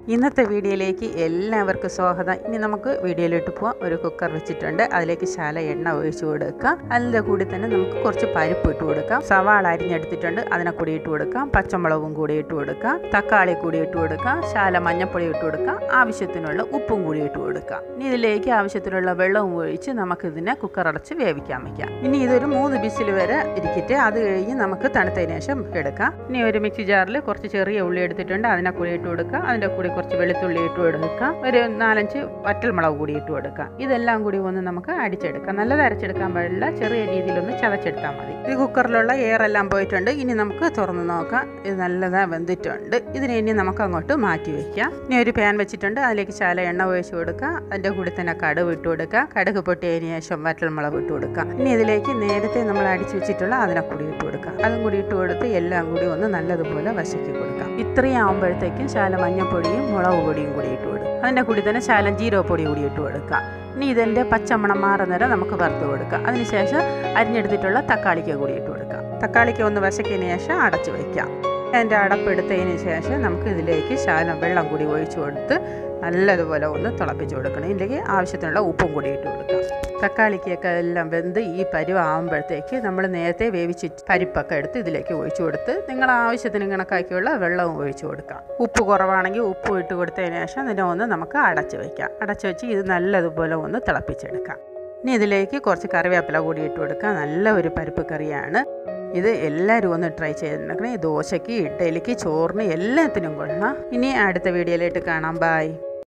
ഇന്നത്തെ വീഡിയോയിലേക്ക് എല്ലാവർക്കും സ്വാഗതം ഇനി നമുക്ക് വീഡിയോയിലോട്ട് പോവാം ഒരു കുക്കർ വെച്ചിട്ടുണ്ട് അതിലേക്ക് ശാല എണ്ണ ഒഴിച്ചു കൊടുക്കാം അതിൻ്റെ കൂടി തന്നെ നമുക്ക് കുറച്ച് പരിപ്പ് ഇട്ട് കൊടുക്കാം സവാള അരിഞ്ഞെടുത്തിട്ടുണ്ട് അതിനെ കൂടി ഇട്ട് കൊടുക്കാം പച്ചമുളകും കൂടി ഇട്ട് കൊടുക്കാം തക്കാളി കൂടി ഇട്ട് കൊടുക്കാം ശാല മഞ്ഞപ്പൊടി ഇട്ട് കൊടുക്കാം ആവശ്യത്തിനുള്ള ഉപ്പും കൂടി ഇട്ട് കൊടുക്കാം ഇനി ഇതിലേക്ക് ആവശ്യത്തിനുള്ള വെള്ളവും ഒഴിച്ച് നമുക്കിതിനെ കുക്കർ അടച്ച് വേവിക്കാൻ വയ്ക്കാം ഇനി ഇതൊരു മൂന്ന് ബിസിൽ വരെ ഇരിക്കട്ടെ അത് കഴിഞ്ഞ് നമുക്ക് തണുത്തതിന് ശേഷം എടുക്കാം ഇനി ഒരു മിക്സി ജാറിൽ കുറച്ച് ചെറിയ ഉള്ളി എടുത്തിട്ടുണ്ട് അതിനെ കൂടി ഇട്ട് കൊടുക്കുക അതിൻ്റെ കൂടി കുറച്ച് വെളുത്തുള്ളി ഇട്ട് കൊടുക്കുക ഒരു നാലഞ്ച് വറ്റൽമുളക് കൂടി ഇട്ട് കൊടുക്കുക ഇതെല്ലാം കൂടി ഒന്ന് നമുക്ക് അടിച്ചെടുക്കാം നല്ലത് അരച്ചെടുക്കാൻ പാടില്ല ചെറിയ രീതിയിലൊന്ന് ചതച്ചെടുത്താൽ മതി ഈ കുക്കറിലുള്ള എയർ എല്ലാം പോയിട്ടുണ്ട് ഇനി നമുക്ക് തുറന്ന് നോക്കാം ഇത് നല്ലതാ വെന്തിട്ടുണ്ട് ഇതിനെ ഇനി നമുക്ക് അങ്ങോട്ട് മാറ്റി വെക്കാം ഇനി ഒരു പാൻ വെച്ചിട്ടുണ്ട് അതിലേക്ക് ശാല എണ്ണ ഒഴിച്ച് കൊടുക്കുക അതിൻ്റെ കൂടി തന്നെ കടുക് ഇട്ട് കൊടുക്കുക കടുക് പൊട്ടിയതിന് ശേഷം വറ്റൽമുളക് ഇട്ട് കൊടുക്കുക ഇനി ഇതിലേക്ക് നേരത്തെ നമ്മൾ അടിച്ചു വെച്ചിട്ടുള്ള അതിനെ കൂടി ഇട്ട് കൊടുക്കുക അതും കൂടി ഇട്ട് കൊടുത്ത് എല്ലാം കൂടി ഒന്ന് നല്ലതുപോലെ വശക്കി കൊടുക്കാം ഇത്രയും ആകുമ്പോഴത്തേക്കും ശാല മഞ്ഞപ്പൊടിയും മുളക് പൊടിയും കൂടി ഇട്ട് കൊടുക്കുക അതിൻ്റെ കൂടി തന്നെ ശാലം ജീരകപ്പൊടി കൂടി ഇട്ട് കൊടുക്കുക ഇനി ഇതിൻ്റെ പച്ചമണം മാറുന്നേരം നമുക്ക് വറുത്ത് കൊടുക്കുക അതിനുശേഷം അരിഞ്ഞെടുത്തിട്ടുള്ള തക്കാളിക്ക് കൂടി ഇട്ട് കൊടുക്കുക തക്കാളിക്ക് ഒന്ന് വശക്കിയതിന് ശേഷം അടച്ചു വയ്ക്കാം അതിൻ്റെ അടപ്പെടുത്തതിന് ശേഷം നമുക്ക് ഇതിലേക്ക് ശാലം വെള്ളം കൂടി ഒഴിച്ചു കൊടുത്ത് നല്ലതുപോലെ ഒന്ന് തിളപ്പിച്ച് കൊടുക്കണം ഇല്ലെങ്കിൽ ആവശ്യത്തിനുള്ള ഉപ്പും കൂടി ഇട്ട് കൊടുക്കാം തക്കാളിക്കൊക്കെ എല്ലാം വെന്ത് ഈ പരുവാകുമ്പോഴത്തേക്ക് നമ്മൾ നേരത്തെ വേവിച്ച് പരിപ്പൊക്കെ എടുത്ത് ഇതിലേക്ക് ഒഴിച്ചു കൊടുത്ത് നിങ്ങൾ ആവശ്യത്തിന് കണക്കാക്കിയുള്ള വെള്ളവും ഒഴിച്ചു കൊടുക്കാം ഉപ്പ് കുറവാണെങ്കിൽ ഉപ്പ് ഇട്ട് കൊടുത്തതിന് ശേഷം ഇതിനെ ഒന്ന് നമുക്ക് അടച്ച് വയ്ക്കാം അടച്ച് വെച്ച് ഇത് നല്ലതുപോലെ ഒന്ന് തിളപ്പിച്ചെടുക്കാം ഇനി ഇതിലേക്ക് കുറച്ച് കറിവേപ്പില കൂടി ഇട്ട് കൊടുക്കുക നല്ല ഒരു പരിപ്പ് കറിയാണ് ഇത് എല്ലാവരും ഒന്ന് ട്രൈ ചെയ്തിട്ടുണ്ടെങ്കിൽ ദോശയ്ക്ക് ഇഡ്ഡലിക്ക് ചോറിന് എല്ലാത്തിനും കൊള്ളാം ഇനി അടുത്ത വീഡിയോയിലായിട്ട് കാണാം ബായ്